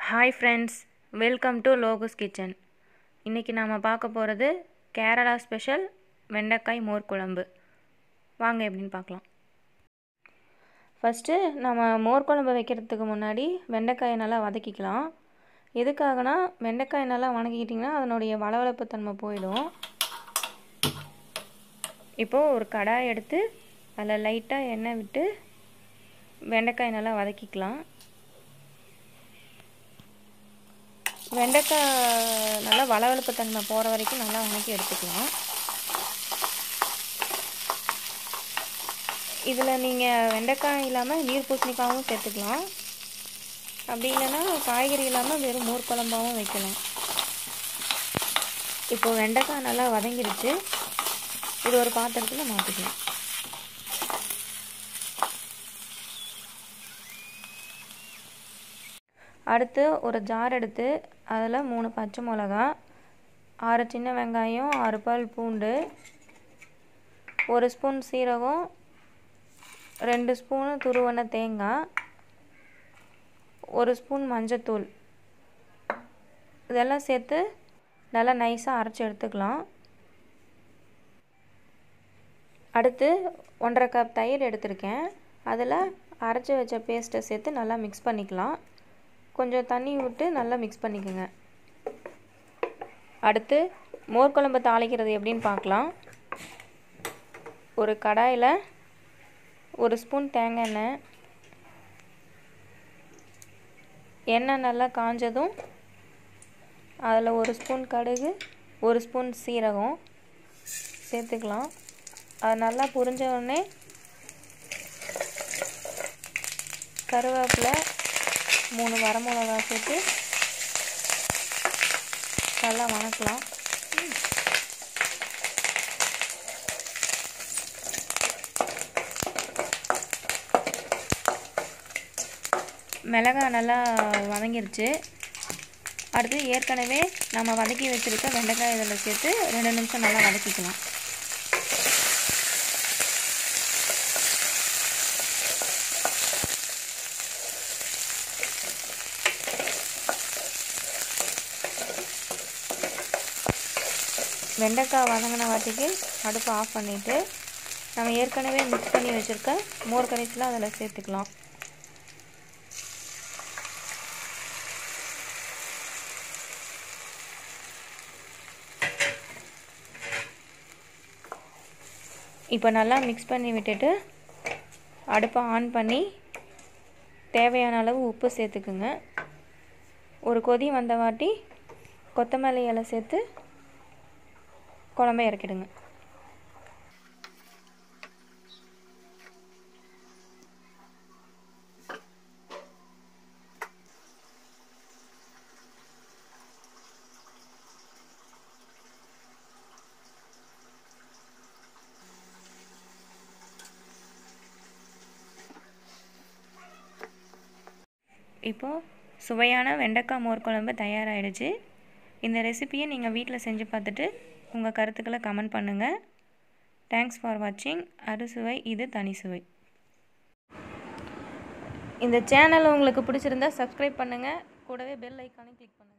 hi friends welcome to லோகஸ் kitchen இன்றைக்கி நாம் பார்க்க போகிறது கேரளா ஸ்பெஷல் வெண்டைக்காய் மோர் குழம்பு வாங்க எப்படின்னு பார்க்கலாம் ஃபஸ்ட்டு நம்ம மோர் குழம்பு வைக்கிறதுக்கு முன்னாடி வெண்டைக்காயை நல்லா வதக்கிக்கலாம் எதுக்காகனா வெண்டைக்காய் நல்லா வதக்கிட்டிங்கன்னா அதனுடைய வளவளப்பு தன்மை போயிடும் இப்போது ஒரு கடாய் எடுத்து அதில் லைட்டாக எண்ணெய் விட்டு வெண்டைக்காய் நல்லா வதக்கிக்கலாம் வெண்டைக்காய் நல்லா வளவளப்பு தன்மை போகிற வரைக்கும் நல்லா வதக்கி எடுத்துக்கலாம் இதில் நீங்கள் வெண்டைக்காய் இல்லாமல் நீர் பூசணிக்காயும் சேர்த்துக்கலாம் அப்படி இல்லைன்னா காய்கறி இல்லாமல் வெறும் மோர் குழம்பாகவும் வைக்கலாம் இப்போ வெண்டைக்காய் நல்லா வதங்கிடுச்சு இது ஒரு பாத்திரத்தில் மாற்றிக்கலாம் அடுத்து ஒரு ஜார் எடுத்து அதில் மூணு பச்சை மிளகா ஆறு சின்ன வெங்காயம் ஆறு பல் பூண்டு ஒரு ஸ்பூன் சீரகம் ரெண்டு ஸ்பூனு துருவன தேங்காய் ஒரு ஸ்பூன் மஞ்சத்தூள் இதெல்லாம் சேர்த்து நல்லா நைஸாக அரைச்சி எடுத்துக்கலாம் அடுத்து ஒன்றரை கப் தயிர் எடுத்திருக்கேன் அதில் அரைச்சி வச்ச பேஸ்ட்டை சேர்த்து நல்லா மிக்ஸ் பண்ணிக்கலாம் கொஞ்சம் தண்ணி விட்டு நல்லா மிக்ஸ் பண்ணிக்கோங்க அடுத்து மோர் குழம்பு தாளிக்கிறது எப்படின்னு பார்க்கலாம் ஒரு கடாயில் ஒரு ஸ்பூன் தேங்காய் எண்ணெய் எண்ணெய் நல்லா காஞ்சதும் அதில் ஒரு ஸ்பூன் கடுகு ஒரு ஸ்பூன் சீரகம் சேர்த்துக்கலாம் அது நல்லா புரிஞ்ச உடனே கருவேப்பிலை மூணு வரமிளகா சேர்த்து நல்லா வணக்கலாம் மிளகாய் நல்லா வதங்கிருச்சு அடுத்து ஏற்கனவே நம்ம வதக்கி வச்சுருக்க வெண்டைக்காய் இதில் சேர்த்து ரெண்டு நிமிஷம் நல்லா வதக்கிக்கலாம் வெண்டைக்காய் வதங்கின வாட்டிக்கு அடுப்பு ஆஃப் பண்ணிவிட்டு நம்ம ஏற்கனவே மிக்ஸ் பண்ணி வச்சுருக்க மோர் கரைசலாம் அதில் சேர்த்துக்கலாம் இப்போ நல்லா மிக்ஸ் பண்ணி விட்டுட்டு அடுப்பை ஆன் பண்ணி தேவையான அளவு உப்பு சேர்த்துக்குங்க ஒரு கொதி வந்த வாட்டி கொத்தமல்லி இலை சேர்த்து குழம்ப இறக்கிடுங்க இப்போது சுவையான வெண்டைக்காய் மோர் குழம்பு தயாராகிடுச்சு இந்த ரெசிப்பியை நீங்கள் வீட்டில் செஞ்சு பார்த்துட்டு உங்கள் கருத்துக்களை கமெண்ட் பண்ணுங்கள் தேங்க்ஸ் ஃபார் வாட்சிங் அறுசுவை இது தனி சுவை இந்த சேனல் உங்களுக்கு பிடிச்சிருந்தா சப்ஸ்கிரைப் பண்ணுங்கள் கூடவே பெல் ஐக்கானையும் கிளிக் பண்ணுங்கள்